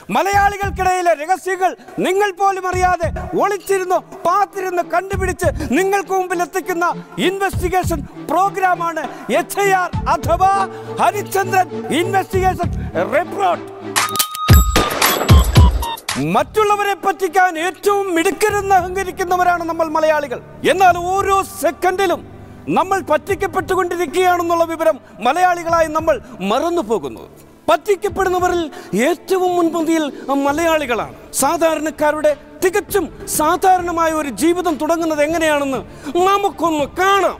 മലയാളികൾക്കിടയിലെ രഹസ്യങ്ങൾ നിങ്ങൾ പോലും അറിയാതെ ഒളിച്ചിരുന്നു പാത്തിരുന്ന് കണ്ടുപിടിച്ച് നിങ്ങൾക്ക് മുമ്പിൽ എത്തിക്കുന്ന ഇൻവെസ്റ്റിഗേഷൻ പ്രോഗ്രാമാണ് എച്ച് ഐ ആർ അഥവാ ഹരിചന്ദ്രൻ ഇൻവെസ്റ്റിഗേഷൻ റിപ്പോർട്ട് മറ്റുള്ളവരെ പറ്റിക്കാൻ ഏറ്റവും മിടുക്കരെന്ന് അഹങ്കരിക്കുന്നവരാണ് നമ്മൾ മലയാളികൾ എന്നാൽ ഓരോ സെക്കൻഡിലും നമ്മൾ പറ്റിക്കപ്പെട്ടുകൊണ്ടിരിക്കുകയാണെന്നുള്ള വിവരം മലയാളികളായി നമ്മൾ മറന്നു പോകുന്നു പറ്റിക്കപ്പെടുന്നവരിൽ ഏറ്റവും മുൻപന്തിയിൽ മലയാളികളാണ് സാധാരണക്കാരുടെ തികച്ചും സാധാരണമായ ഒരു ജീവിതം തുടങ്ങുന്നത് എങ്ങനെയാണെന്ന് നമുക്കൊന്ന് കാണാം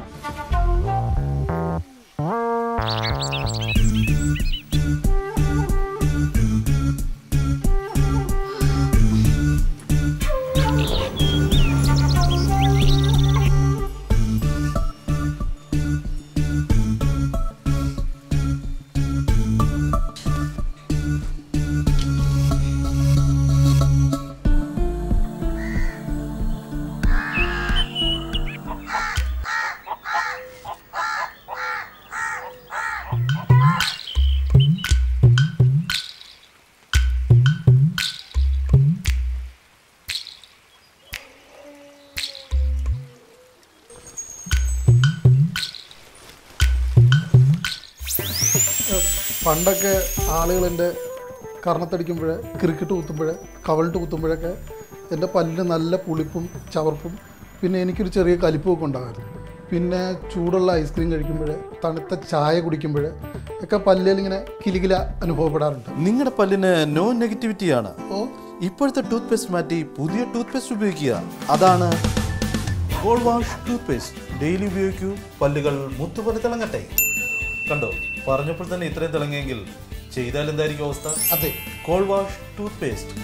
പണ്ടൊക്കെ ആളുകൾ എൻ്റെ കർണത്തടിക്കുമ്പോൾ ക്രിക്കറ്റ് കുത്തുമ്പോൾ കവളിട്ട് കുത്തുമ്പോഴൊക്കെ എൻ്റെ പല്ലിന് നല്ല പുളിപ്പും ചവർപ്പും പിന്നെ എനിക്കൊരു ചെറിയ കലിപ്പുമൊക്കെ ഉണ്ടാകുമായിരുന്നു പിന്നെ ചൂടുള്ള ഐസ്ക്രീം കഴിക്കുമ്പോൾ തണുത്ത ചായ കുടിക്കുമ്പോൾ ഒക്കെ പല്ലിൽ ഇങ്ങനെ കിലുകില അനുഭവപ്പെടാറുണ്ട് നിങ്ങളുടെ പല്ലിന് നോ നെഗറ്റിവിറ്റിയാണ് ഓ ഇപ്പോഴത്തെ ടൂത്ത് പേസ്റ്റ് മാറ്റി പുതിയ ടൂത്ത് പേസ്റ്റ് ഉപയോഗിക്കുക അതാണ് കോൾ വാഷ് ടൂത്ത് പേസ്റ്റ് ഡെയിലി ഉപയോഗിക്കൂ പല്ലുകൾ മുത്തുപോലെ തിളങ്ങട്ടെ കണ്ടോ പറഞ്ഞപ്പോൾ തന്നെ ഇത്രയും തിളങ്ങിയെങ്കിൽ ചെയ്താൽ എന്തായിരിക്കും അവസ്ഥ അതെ കോൾ വാഷ് ടൂത്ത് പേസ്റ്റ്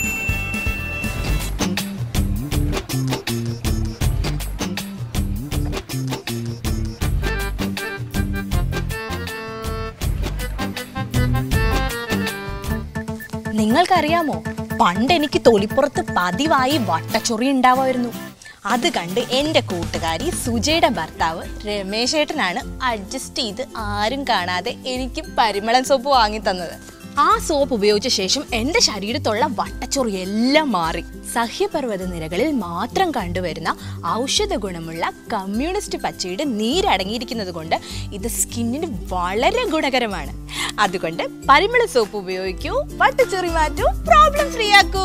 നിങ്ങൾക്കറിയാമോ പണ്ട് എനിക്ക് തൊലിപ്പുറത്ത് പതിവായി വട്ടച്ചൊറി ഉണ്ടാവുമായിരുന്നു അത് കണ്ട് എൻ്റെ കൂട്ടുകാരി സുജയുടെ ഭർത്താവ് രമേശ് ഏട്ടനാണ് അഡ്ജസ്റ്റ് ചെയ്ത് ആരും കാണാതെ എനിക്ക് പരിമളം സോപ്പ് വാങ്ങി തന്നത് ആ സോപ്പ് ഉപയോഗിച്ച ശേഷം എൻ്റെ ശരീരത്തുള്ള വട്ടച്ചൊറി എല്ലാം മാറി സഹ്യപർവ്വത നിരകളിൽ മാത്രം കണ്ടുവരുന്ന ഔഷധ ഗുണമുള്ള കമ്മ്യൂണിസ്റ്റ് പച്ചയുടെ നീരടങ്ങിയിരിക്കുന്നത് കൊണ്ട് ഇത് സ്കിന്നിന് വളരെ ഗുണകരമാണ് അതുകൊണ്ട് പരിമള സോപ്പ് ഉപയോഗിക്കൂ വട്ടച്ചൊറി മാറ്റൂ പ്രോബ്ലം ഫ്രീ ആക്കൂ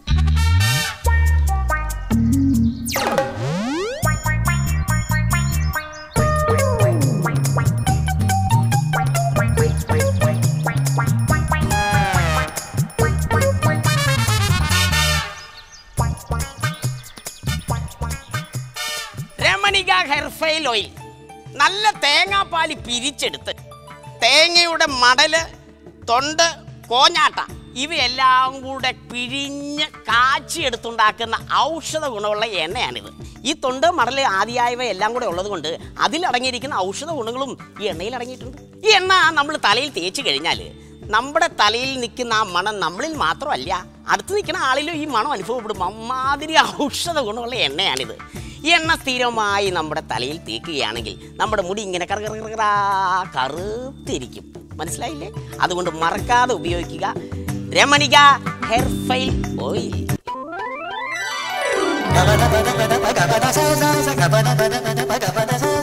രമണിക ഹെർഫെയിൽ ഓയിൽ നല്ല തേങ്ങാപ്പാല് പിരിച്ചെടുത്ത് തേങ്ങയുടെ മടല് തൊണ്ട് കോഞ്ഞാട്ട ഇവയെല്ലാം കൂടെ പിഴിഞ്ഞ് കാച്ചിയെടുത്തുണ്ടാക്കുന്ന ഔഷധ ഗുണമുള്ള എണ്ണയാണിത് ഈ തൊണ്ട് മടല് ആദിയായവ എല്ലാം കൂടെ ഉള്ളത് കൊണ്ട് അതിലടങ്ങിയിരിക്കുന്ന ഔഷധ ഗുണങ്ങളും ഈ എണ്ണയിൽ അടങ്ങിയിട്ടുണ്ട് ഈ എണ്ണ നമ്മൾ തലയിൽ തേച്ച് കഴിഞ്ഞാൽ നമ്മുടെ തലയിൽ നിൽക്കുന്ന ആ മണം നമ്മളിൽ മാത്രമല്ല അടുത്ത് നിൽക്കുന്ന ആളിലും ഈ മണം അനുഭവപ്പെടും അമ്മാതിരി ഔഷധ ഗുണമുള്ള എണ്ണയാണിത് ഈ എണ്ണ സ്ഥിരമായി നമ്മുടെ തലയിൽ തേക്കുകയാണെങ്കിൽ നമ്മുടെ മുടി ഇങ്ങനെ കറ കറ കറ കറാ കറുത്തിരിക്കും മനസ്സിലായില്ലേ അതുകൊണ്ട് മറക്കാതെ ഉപയോഗിക്കുക രമണിക ഹെയർ ഫൈൽ oil Gabada bada bada bada bada sa sa sa gabada bada bada bada bada sa